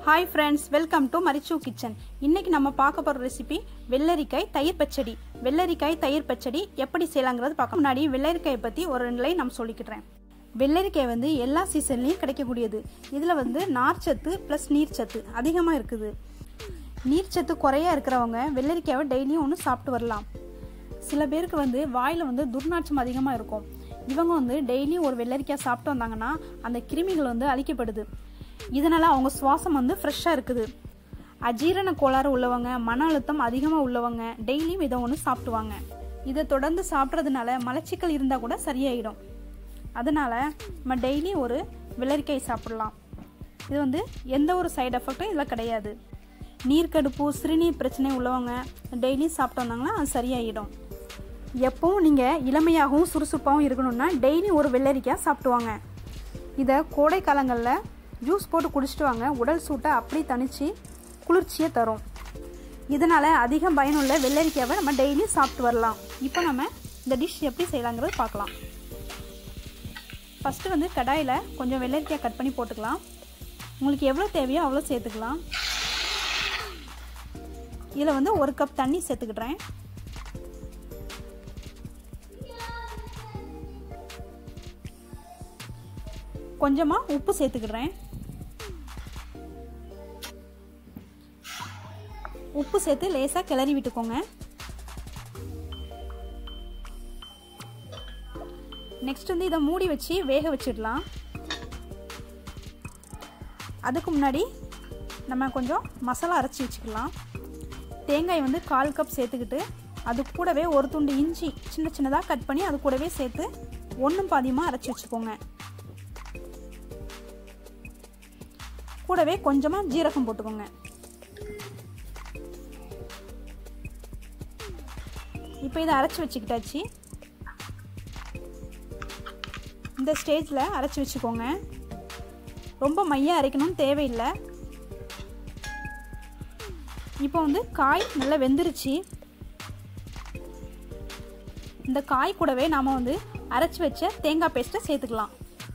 hi friends welcome to Marichu kitchen இன்னைக்கு நம்ம பார்க்க போகிற ரெசிபி வெள்ளரிக்காய் தயிர் பச்சடி வெள்ளரிக்காய் தயிர் பச்சடி எப்படி செய்யலாங்கிறது பார்க்க முன்னாடி வெள்ளரிக்காயை பற்றி ஒரு ரெண்டு லைன் நம்ம சொல்லிக்கிறேன் வெள்ளரிக்காய் வந்து எல்லா சீசன்லேயும் கிடைக்கக்கூடியது இதில் வந்து நார்ச்சத்து ப்ளஸ் நீர்ச்சத்து அதிகமாக இருக்குது நீர்ச்சத்து குறையா இருக்கிறவங்க வெள்ளரிக்காயை டெய்லியும் ஒன்று சாப்பிட்டு வரலாம் சில பேருக்கு வந்து வாயில் வந்து துர்நாற்றம் அதிகமாக இருக்கும் இவங்க வந்து டெய்லியும் ஒரு வெள்ளரிக்காய் சாப்பிட்டு வந்தாங்கன்னா அந்த கிருமிகள் வந்து அழிக்கப்படுது இதனால் அவங்க சுவாசம் வந்து ஃப்ரெஷ்ஷாக இருக்குது அஜீரண கோளாறு உள்ளவங்க மன அழுத்தம் அதிகமாக உள்ளவங்க டெய்லியும் இதை ஒன்று சாப்பிடுவாங்க இதை தொடர்ந்து சாப்பிட்றதுனால மலச்சிக்கல் இருந்தால் கூட சரியாயிடும் அதனால் நம்ம டெய்லியும் ஒரு வெள்ளரிக்காய் சாப்பிடலாம் இது வந்து எந்த ஒரு சைடு எஃபெக்டும் இதில் கிடையாது நீர்க்கடுப்பு சிறுநீர் பிரச்சனை உள்ளவங்க டெய்லியும் சாப்பிட்டு வந்தாங்கன்னா அது சரியாயிடும் எப்பவும் நீங்கள் இளமையாகவும் சுறுசுறுப்பாகவும் இருக்கணும்னா டெய்லி ஒரு வெள்ளரிக்காய் சாப்பிடுவாங்க இதை கோடை காலங்களில் ஜூஸ் போட்டு குடிச்சிட்டு வாங்க உடல் சூட்டை அப்படி தணித்து குளிர்ச்சியை தரும் இதனால் அதிக பயனுள்ள வெள்ளரிக்காவை நம்ம டெய்லி சாப்பிட்டு வரலாம் இப்போ நம்ம இந்த டிஷ் எப்படி செய்யலாங்கிறது பார்க்கலாம் ஃபஸ்ட்டு வந்து கடாயில் கொஞ்சம் வெள்ளரிக்காய் கட் பண்ணி போட்டுக்கலாம் உங்களுக்கு எவ்வளோ தேவையோ அவ்வளோ சேர்த்துக்கலாம் இதில் வந்து ஒரு கப் தண்ணி சேர்த்துக்கிட்றேன் கொஞ்சமாக உப்பு சேர்த்துக்கிறேன் உப்பு சேர்த்து லேசாக கிளறி விட்டுக்கோங்க நெக்ஸ்ட் வந்து இதை மூடி வச்சு வேக வச்சிடலாம் அதுக்கு முன்னாடி நம்ம கொஞ்சம் மசாலா அரைச்சி வச்சுக்கலாம் தேங்காய் வந்து கால் கப் சேர்த்துக்கிட்டு அது கூடவே ஒரு துண்டு இஞ்சி சின்ன சின்னதாக கட் பண்ணி அது கூடவே சேர்த்து ஒன்றும் பாதியமாக அரைச்சி வச்சுக்கோங்க கூடவே கொஞ்சமாக ஜீரகம் போட்டுக்கோங்க இப்போ இதை அரைச்சி வச்சுக்கிட்டாச்சு இந்த ஸ்டேஜில் அரைச்சி வச்சுக்கோங்க ரொம்ப மையாக அரைக்கணும்னு தேவையில்லை இப்போ வந்து காய் நல்லா வெந்துருச்சு இந்த காய் கூடவே நாம் வந்து அரைச்சி வச்ச தேங்காய் பேஸ்ட்டை சேர்த்துக்கலாம்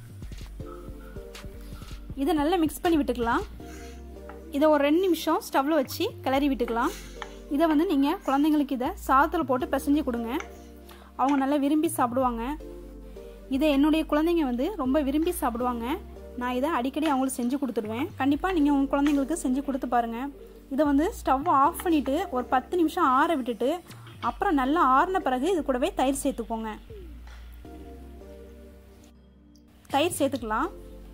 இதை நல்லா மிக்ஸ் பண்ணி விட்டுக்கலாம் இதை ஒரு ரெண்டு நிமிஷம் ஸ்டவ்வில் வச்சு கிளறி விட்டுக்கலாம் இதை வந்து நீங்கள் குழந்தைங்களுக்கு இதை சாதத்தில் போட்டு பிசைஞ்சு கொடுங்க அவங்க நல்லா விரும்பி சாப்பிடுவாங்க இதை என்னுடைய குழந்தைங்க வந்து ரொம்ப விரும்பி சாப்பிடுவாங்க நான் இதை அடிக்கடி அவங்களுக்கு செஞ்சு கொடுத்துடுவேன் கண்டிப்பாக நீங்கள் உங்கள் குழந்தைங்களுக்கு செஞ்சு கொடுத்து பாருங்கள் இதை வந்து ஸ்டவ் ஆஃப் பண்ணிவிட்டு ஒரு பத்து நிமிஷம் ஆற விட்டுட்டு அப்புறம் நல்லா ஆறின பிறகு இது கூடவே தயிர் சேர்த்துக்கோங்க தயிர் சேர்த்துக்கலாம்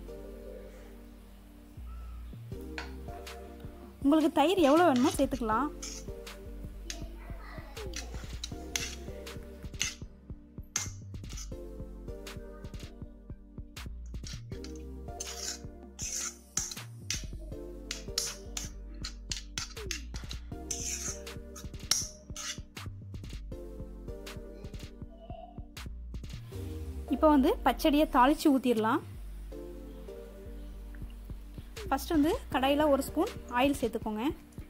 உங்களுக்கு தயிர் எவ்வளோ வேணுமோ சேர்த்துக்கலாம் இப்போ வந்து பச்சடியை தாளித்து ஊற்றிடலாம் ஃபஸ்ட் வந்து கடாயில் ஒரு ஸ்பூன் ஆயில் சேர்த்துக்கோங்க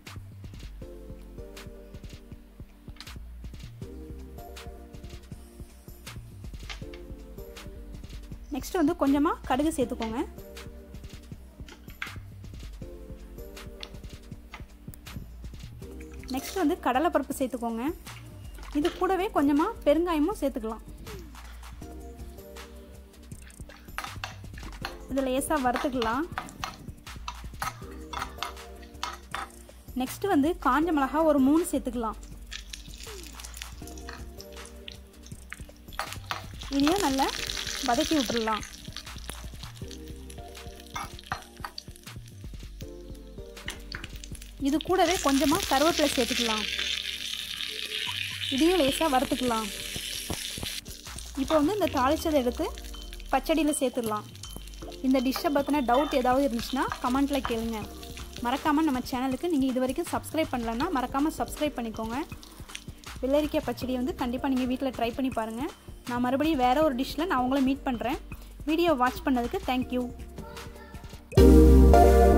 நெக்ஸ்ட் வந்து கொஞ்சமாக கடுகு சேர்த்துக்கோங்க நெக்ஸ்ட் வந்து கடலைப்பருப்பு சேர்த்துக்கோங்க இது கூடவே கொஞ்சமாக பெருங்காயமும் சேர்த்துக்கலாம் இதில் லேசாக வறுத்துக்கலாம் நெக்ஸ்ட் வந்து காஞ்ச மிளகா ஒரு மூணு சேர்த்துக்கலாம் இதையும் நல்லா வதக்கி விட்டுடலாம் இது கூடவே கொஞ்சமாக கருவேப்பிலை சேர்த்துக்கலாம் இதையும் லேசாக வறுத்துக்கலாம் இப்போ வந்து இந்த தாளிச்சதை எடுத்து பச்சடியில் சேர்த்துடலாம் இந்த டிஷ்ஷை பற்றின டவுட் ஏதாவது இருந்துச்சுன்னா கமெண்ட்டில் கேளுங்க மறக்காமல் நம்ம சேனலுக்கு நீங்கள் இது வரைக்கும் சப்ஸ்கிரைப் பண்ணலன்னா மறக்காமல் சப்ஸ்கிரைப் பண்ணிக்கோங்க வெள்ளரிக்காய் பச்சடி வந்து கண்டிப்பாக நீங்கள் வீட்டில் ட்ரை பண்ணி பாருங்கள் நான் மறுபடியும் வேறு ஒரு டிஷ்ஷில் நான் உங்களை மீட் பண்ணுறேன் வீடியோ வாட்ச் பண்ணதுக்கு தேங்க்யூ